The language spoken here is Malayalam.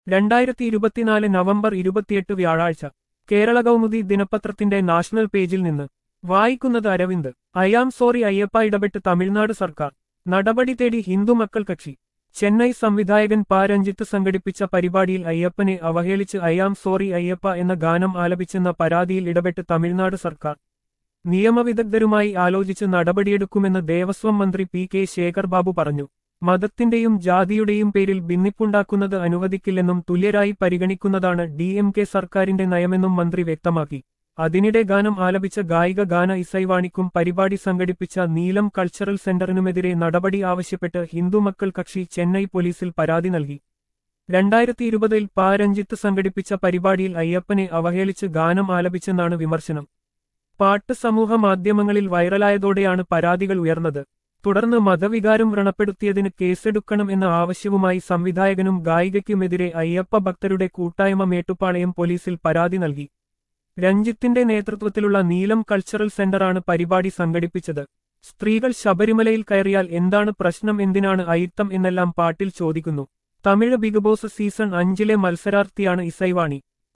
രണ്ടായിരത്തി ഇരുപത്തിനാല് നവംബർ ഇരുപത്തിയെട്ട് വ്യാഴാഴ്ച കേരള കൗമുദി ദിനപത്രത്തിന്റെ നാഷണൽ പേജിൽ നിന്ന് വായിക്കുന്നത് അരവിന്ദ് അയാം സോറി അയ്യപ്പ ഇടപെട്ട് തമിഴ്നാട് സർക്കാർ നടപടി തേടി ഹിന്ദു മക്കൾ കക്ഷി ചെന്നൈ സംവിധായകൻ പാ രഞ്ജിത്ത് സംഘടിപ്പിച്ച പരിപാടിയിൽ അയ്യപ്പനെ അവഹേളിച്ച് അയാം സോറി അയ്യപ്പ എന്ന ഗാനം ആലപിച്ചെന്ന പരാതിയിൽ ഇടപെട്ട് തമിഴ്നാട് സർക്കാർ നിയമവിദഗ്ധരുമായി ആലോചിച്ച് നടപടിയെടുക്കുമെന്ന് ദേവസ്വം മന്ത്രി പി കെ ശേഖർ ബാബു പറഞ്ഞു മതത്തിന്റെയും ജാതിയുടെയും പേരിൽ ഭിന്നിപ്പുണ്ടാക്കുന്നത് അനുവദിക്കില്ലെന്നും തുല്യരായി പരിഗണിക്കുന്നതാണ് ഡി എം കെ സർക്കാരിന്റെ നയമെന്നും മന്ത്രി വ്യക്തമാക്കി അതിനിടെ ഗാനം ആലപിച്ച ഗായിക ഗാന ഇസൈവാണിക്കും പരിപാടി സംഘടിപ്പിച്ച നീലം കൾച്ചറൽ സെന്ററിനുമെതിരെ നടപടി ആവശ്യപ്പെട്ട് ഹിന്ദുമക്കൾ കക്ഷി ചെന്നൈ പോലീസിൽ പരാതി നൽകി രണ്ടായിരത്തി ഇരുപതിൽ പാ രഞ്ജിത്ത് സംഘടിപ്പിച്ച പരിപാടിയിൽ അയ്യപ്പനെ അവഹേളിച്ച് ഗാനം ആലപിച്ചെന്നാണ് വിമർശനം പാട്ട് സമൂഹ മാധ്യമങ്ങളിൽ വൈറലായതോടെയാണ് പരാതികൾ ഉയർന്നത് തുടർന്ന് മതവികാരം വ്രണപ്പെടുത്തിയതിന് കേസെടുക്കണം എന്ന ആവശ്യവുമായി സംവിധായകനും ഗായികയ്ക്കുമെതിരെ അയ്യപ്പ ഭക്തരുടെ കൂട്ടായ്മ മേട്ടുപ്പാളയം പോലീസിൽ പരാതി നൽകി രഞ്ജിത്തിന്റെ നേതൃത്വത്തിലുള്ള നീലം കൾച്ചറൽ സെന്ററാണ് പരിപാടി സംഘടിപ്പിച്ചത് സ്ത്രീകൾ ശബരിമലയിൽ കയറിയാൽ എന്താണ് പ്രശ്നം എന്തിനാണ് അയിത്തം എന്നെല്ലാം പാട്ടിൽ ചോദിക്കുന്നു തമിഴ് ബിഗ് ബോസ് സീസൺ അഞ്ചിലെ മത്സരാർത്ഥിയാണ് ഇസൈവാണി